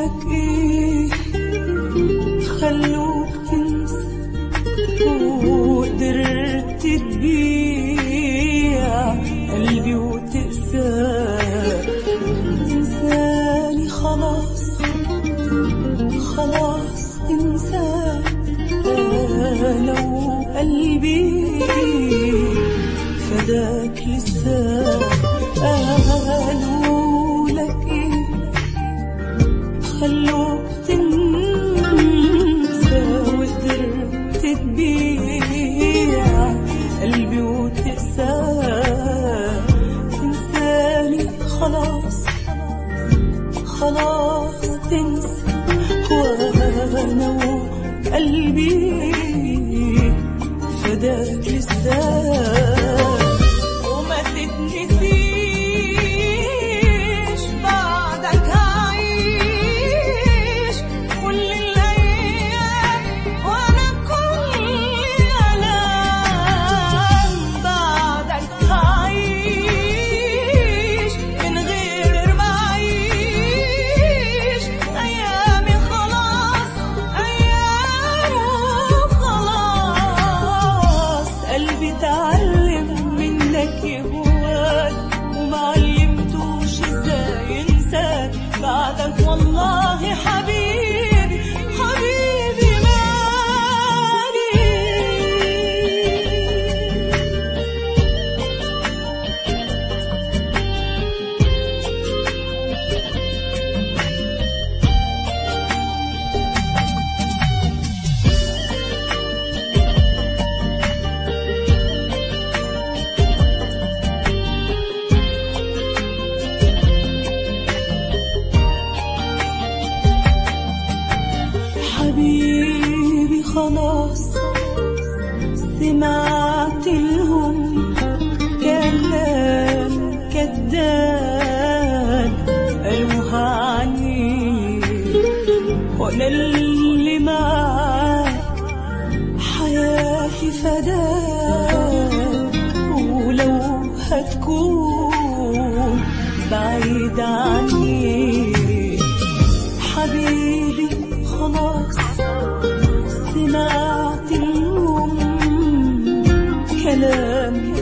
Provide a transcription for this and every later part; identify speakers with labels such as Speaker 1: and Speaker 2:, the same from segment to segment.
Speaker 1: لك ايه خلوك تنسى وقدرت تبيع قلبي وتقسى تنساني خلاص خلاص تنسى انا وقلبي فداك لسه قالوا لك ايه خلوك تنسى وقدرت تبيع قلبي وتقسى تنساني خلاص خلاص تنسى وانا وقلبي فداك لسه وما تتنسيش بعدك هعيش كل الايام وانا كل الالام بعدك هعيش من غير ما اعيش ايامي خلاص ايامه خلاص قلبي تعلم منك يهواك وما علمتوش ازاي ينساك بعدك والله حبيبي حبيبي مالي حبيبي خلاص سمعت لهم كلام كذاب قالوها عني وانا اللي معاك حياتي فداك ولو هتكون بعيد عني حبيبي خلاص سمعت اليوم كلام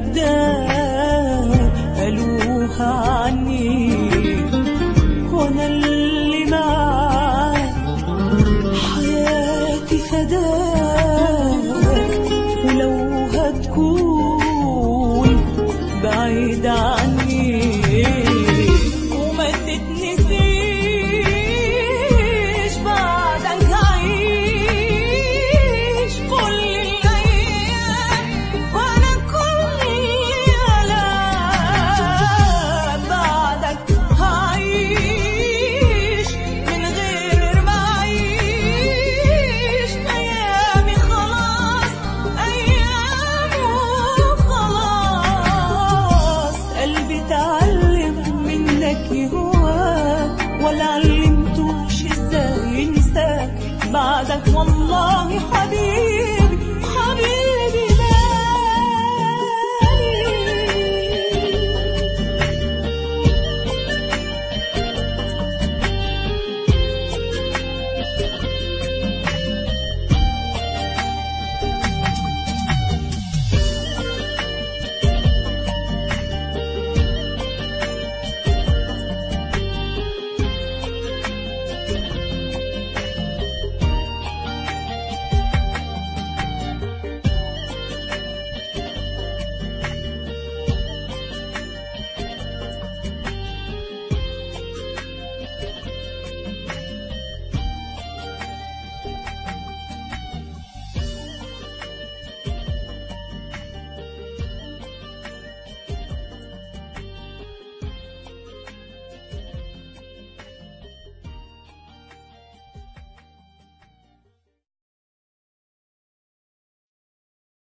Speaker 1: كذاب قالوها عني وانا اللي معاك حياتي فداك ولو هتكون بعيد عني وما تتنسيش بعدك هعيش كل الايام وانا كل الالام بعدك هعيش من غير ما اعيش ايامي خلاص ايامه خلاص قلبي تعلم منك يهواك ولا علمتوش ازاي ينساك بعدك والله حبيبي